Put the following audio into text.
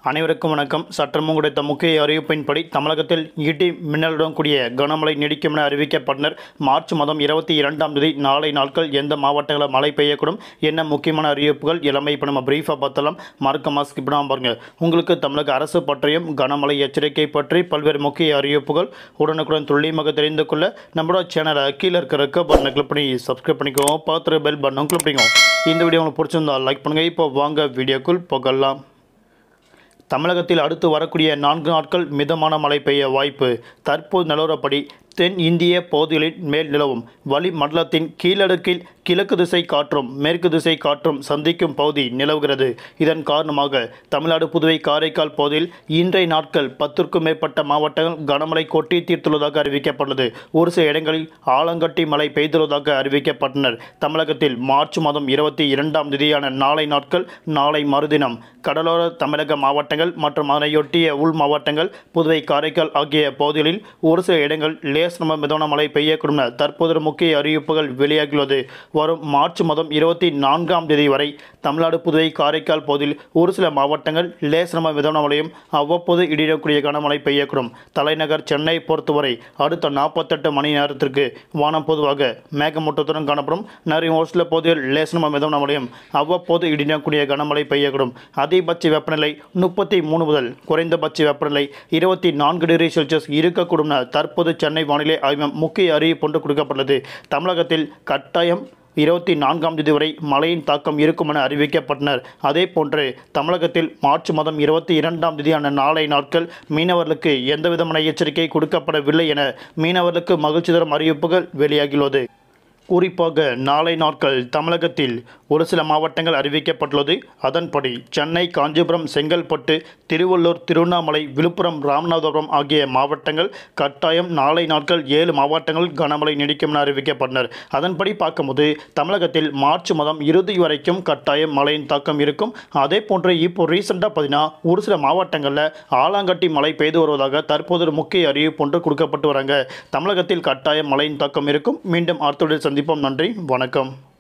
அனைவருக்கும் வணக்கம் சற்றமும் கிடைத்த முக்கிய அறிவிப்பின்படி தமிழகத்தில் இடி மின்னலுடன் கூடிய கனமழை நீடிக்கும் என அறிவிக்கப்பட்டனர் மார்ச் மாதம் இருபத்தி இரண்டாம் தேதி நாளை நாட்கள் எந்த மாவட்டங்களில் மழை பெய்யக்கூடும் என்ன முக்கியமான அறிவிப்புகள் எல்லாமே இப்போ நம்ம பிரீஃபாக பார்த்தலாம் மறக்காம ஸ்கிப் பண்ணாமல் பாருங்க உங்களுக்கு தமிழக அரசு பற்றியும் கனமழை எச்சரிக்கை பற்றி பல்வேறு முக்கிய அறிவிப்புகள் உடனுக்குடன் துல்லியமாக தெரிந்து கொள்ள நம்மளோட சேனலை கீழே இருக்கிற ரெக்க பட்டனை கிளிக் பண்ணி சப்ஸ்கிரைப் பண்ணிக்கோங்க பார்த்துட்டு பெல் பட்டனும் கிளிக் பண்ணிக்கோங்க இந்த வீடியோ உங்களுக்கு பிடிச்சிருந்தா லைக் பண்ணுங்கள் இப்போ வாங்க வீடியோக்குள் போகலாம் தமிழகத்தில் அடுத்து வரக்கூடிய நான்கு நாட்கள் மிதமான மழை பெய்ய வாய்ப்பு தற்போது நிலவரப்படி தென் இந்திய பகுதிகளின் மேல் நிலவும் வளிமண்டலத்தின் கீழடுக்கில் கிழக்கு திசை காற்றும் மேற்கு திசை காற்றும் சந்திக்கும் பகுதி நிலவுகிறது இதன் காரணமாக தமிழ்நாடு புதுவை காரைக்கால் பகுதியில் இன்றைய நாட்கள் பத்திற்கும் மேற்பட்ட மாவட்டங்கள் கனமழை கொட்டி தீர்த்துள்ளதாக அறிவிக்கப்பட்டுள்ளது ஒரு சில இடங்களில் ஆலங்கட்டி மழை பெய்துள்ளதாக அறிவிக்கப்பட்டனர் தமிழகத்தில் மார்ச் மாதம் இருபத்தி இரண்டாம் தேதியான நாளை நாட்கள் நாளை மறுதினம் கடலோர தமிழக மாவட்டங்கள் மற்றும் அதனையொட்டிய உள் மாவட்டங்கள் புதுவை காரைக்கால் ஆகிய பகுதிகளில் ஒரு சில இடங்கள் லேசனம மிதமான மழை பெய்யக்கூடும் என தற்போது முக்கிய அறிவிப்புகள் வெளியாகியுள்ளது வரும் மார்ச் மாதம் இருபத்தி நான்காம் தேதி வரை தமிழ்நாடு புதுவை காரைக்கால் பகுதியில் ஒரு சில மாவட்டங்கள் லேசனம மிதமான மழையும் அவ்வப்போது இடியக்கூடிய கனமழை பெய்யக்கூடும் தலைநகர் சென்னை பொறுத்தவரை அடுத்த நாற்பத்தெட்டு மணி நேரத்திற்கு வானம் பொதுவாக மேகமூட்டத்துடன் காணப்படும் நிறைய ஒரு சில பகுதிகள் லேசனம மிதமான மழையும் அவ்வப்போது இடியக்கூடிய கனமழை பெய்யக்கூடும் அதிகபட்ச வெப்பநிலை முப்பத்தி மூணு முதல் குறைந்தபட்ச வெப்பநிலை இருபத்தி நான்கு டிகிரி செல்சியஸ் இருக்கக்கூடும் என தற்போது சென்னை வானிலை ஆய்வு முக்கிய அறிவிப்பு ஒன்று கொடுக்கப்பட்டுள்ளது தமிழகத்தில் கட்டாயம் இருபத்தி நான்காம் தேதி வரை மழையின் தாக்கம் இருக்கும் என அறிவிக்கப்பட்டனர் அதே போன்று தமிழகத்தில் மார்ச் மாதம் இருபத்தி இரண்டாம் தேதியான நாளை நாட்கள் மீனவர்களுக்கு எந்தவிதமான எச்சரிக்கை கொடுக்கப்படவில்லை என மீனவர்களுக்கு மகிழ்ச்சி தரும் அறிவிப்புகள் வெளியாகியுள்ளது குறிப்பாக நாளை நாட்கள் தமிழகத்தில் ஒரு சில மாவட்டங்கள் அறிவிக்கப்பட்டுள்ளது அதன்படி சென்னை காஞ்சிபுரம் செங்கல்பட்டு திருவள்ளூர் திருவண்ணாமலை விழுப்புரம் ராமநாதபுரம் ஆகிய மாவட்டங்கள் கட்டாயம் நாளை நாட்கள் ஏழு மாவட்டங்கள் கனமழை நீடிக்கும் என அறிவிக்கப்பட்டனர் அதன்படி பார்க்கும்போது தமிழகத்தில் மார்ச் மாதம் இறுதி வரைக்கும் கட்டாயம் மழையின் தாக்கம் இருக்கும் அதே போன்று இப்போ ரீசெண்டாக பார்த்தீங்கன்னா ஒரு சில மாவட்டங்களில் ஆலாங்கட்டி மழை பெய்து வருவதாக தற்போது ஒரு முக்கிய அறிவிப்பு ஒன்று கொடுக்கப்பட்டு வராங்க தமிழகத்தில் கட்டாயம் மழையின் தாக்கம் இருக்கும் மீண்டும் அடுத்த சந்திப்போம் நன்றி வணக்கம்